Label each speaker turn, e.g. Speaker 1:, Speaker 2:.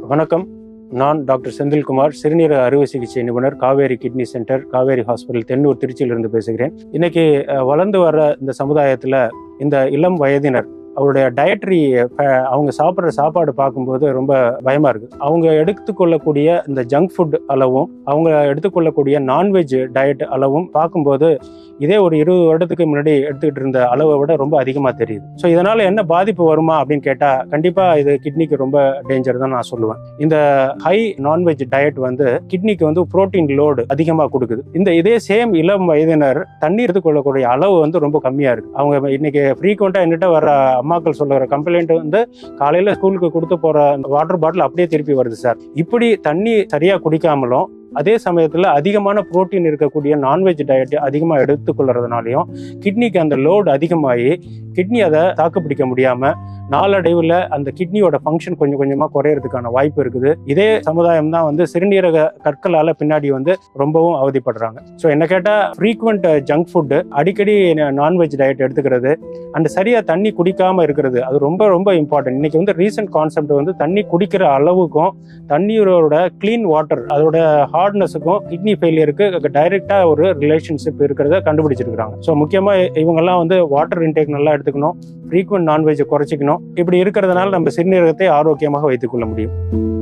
Speaker 1: வணக்கம் நான் டாக்டர் செந்தில்குமார் சிறுநீரக அறுவை சிகிச்சை நிபுணர் Kauvery kidney centre Kauvery hospital Thennur திருச்சியிலிருந்து பேசுகிறேன் இன்னைக்கு அஹ், வளர்ந்து வர இந்த சமுதாயத்தில் இந்த இளம் வயதினர் அவருடைய டயட்ரி அவங்க சாப்பிட்ற சாப்பாடு பார்க்கும்போது ரொம்ப பயமா இருக்கு அவங்க எடுத்துக்கொள்ளக்கூடிய இந்த ஜங்க் ஃபுட் அளவும் அவங்க எடுத்துக்கொள்ளக்கூடிய நான்வெஜ் டயட் அளவும் பார்க்கும்போது இதே ஒரு இருபது வருடத்துக்கு முன்னாடி எடுத்துக்கிட்டு இருந்த அளவை விட ரொம்ப அதிகமாக தெரியுது ஸோ இதனால என்ன பாதிப்பு வருமா அப்படின்னு கேட்டால் கண்டிப்பாக இது கிட்னிக்கு ரொம்ப டேஞ்சர் தான் நான் சொல்லுவேன் இந்த ஹை நான்வெஜ் டயட் வந்து கிட்னிக்கு வந்து புரோட்டீன் லோடு அதிகமாக கொடுக்குது இந்த இதே சேம் இளம் வயதினர் தண்ணீர் எடுத்துக்கொள்ளக்கூடிய அளவு வந்து ரொம்ப கம்மியாக இருக்கு அவங்க இன்னைக்கு ஃப்ரீக்வெண்ட்டாக என்கிட்ட வர அம்மாக்கள் சொல்லுற கம்ப்ளைண்ட் வந்து காலையில் ஸ்கூலுக்கு கொடுத்து போகிற வாட்டர் பாட்டில் அப்படியே திருப்பி வருது சார் இப்படி தண்ணி சரியாக குடிக்காமலும் அதே சமயத்தில் அதிகமான புரோட்டீன் இருக்கக்கூடிய நான்வெஜ் டயட் அதிகமாக எடுத்துக்கொள்றதுனாலையும் கிட்னிக்கு அந்த லோடு அதிகமாகி கிட்னி அதை தாக்கு பிடிக்க முடியாமல் நாளடைவில் அந்த கிட்னியோட ஃபங்க்ஷன் கொஞ்சம் கொஞ்சமாக குறையறதுக்கான வாய்ப்பு இருக்குது இதே சமுதாயம் தான் வந்து சிறுநீரக கற்களால் பின்னாடி வந்து ரொம்பவும் அவதிப்படுறாங்க ஸோ என்ன கேட்டால் ஃப்ரீக்வெண்ட் ஜங்க் ஃபுட்டு அடிக்கடி நான்வெஜ் டயட் எடுத்துக்கிறது அண்ட் சரியாக தண்ணி குடிக்காமல் இருக்கிறது அது ரொம்ப ரொம்ப இம்பார்ட்டன்ட் இன்னைக்கு வந்து ரீசெண்ட் கான்செப்ட் வந்து தண்ணி குடிக்கிற அளவுக்கும் தண்ணீரோட க்ளீன் வாட்டர் அதோட ஹார்ட்னஸுக்கும் கிட்னி ஃபெயிலியருக்கு டைரெக்டாக ஒரு ரிலேஷன்ஷிப் இருக்கிறத கண்டுபிடிச்சிருக்கிறாங்க ஸோ முக்கியமாக இவங்கெல்லாம் வந்து வாட்டர் இன்டேக் நல்லா எடுத்துக்கணும் ஃப்ரீக்வெண்ட் நான்வெஜ்ஜை குறைச்சிக்கணும் இப்படி இருக்கிறதுனால நம்ம சிறுநீரகத்தை ஆரோக்கியமாக வைத்துக்கொள்ள முடியும்